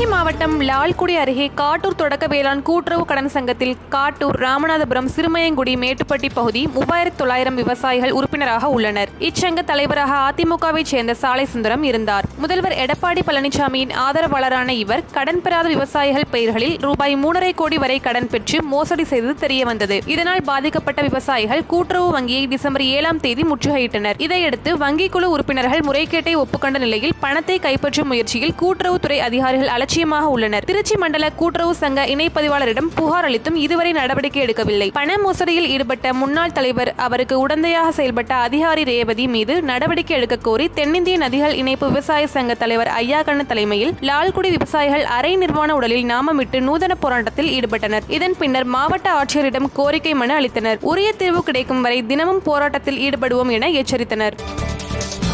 திருச்சி மாவட்டம் லால்குடி அருகே காட்டூர் தொடக்க வேளாண் கூட்டுறவு கடன் சங்கத்தில் காட்டூர் ராமநாதபுரம் சிறுமயங்குடி மேட்டுப்பட்டி பகுதி மூவாயிரத்து தொள்ளாயிரம் விவசாயிகள் உறுப்பினராக உள்ளனர் இச்சங்க தலைவராக அதிமுகவைச் சேர்ந்த சாலை சுந்தரம் இருந்தார் முதல்வர் எடப்பாடி பழனிசாமியின் ஆதரவாளரான இவர் கடன் பெறாத விவசாயிகள் பெயர்களில் ரூபாய் மூணரை கோடி வரை கடன் பெற்று மோசடி செய்தது தெரியவந்தது இதனால் பாதிக்கப்பட்ட விவசாயிகள் கூட்டுறவு வங்கியை டிசம்பர் ஏழாம் தேதி முற்றுகையிட்டனர் இதையடுத்து வங்கி குழு உறுப்பினர்கள் முறைகேட்டை ஒப்புக்கொண்ட நிலையில் பணத்தை கைப்பற்றும் முயற்சியில் கூட்டுறவுத்துறை அதிகாரிகள் அலட்சியமாக உள்ளனர் திருச்சி மண்டல கூட்டுறவு சங்க இணைப்பதிவாளரிடம் புகார் அளித்தும் இதுவரை நடவடிக்கை எடுக்கவில்லை பண மோசடியில் ஈடுபட்ட முன்னாள் தலைவர் அவருக்கு உடந்தையாக செயல்பட்ட அதிகாரி ரேவதி மீது நடவடிக்கை எடுக்க கோரி தென்னிந்திய நதிகள் இணைப்பு விவசாய சங்க தலைவர் ஐயாக்கண்ண தலைமையில் லால்குடி விவசாயிகள் அரை நிர்வாண உடலில் நாமமிட்டு நூதன போராட்டத்தில் ஈடுபட்டனர் இதன் பின்னர் மாவட்ட ஆட்சியரிடம் கோரிக்கை மனு அளித்தனர் உரிய தீர்வு கிடைக்கும் வரை தினமும் போராட்டத்தில் ஈடுபடுவோம் என எச்சரித்தனர்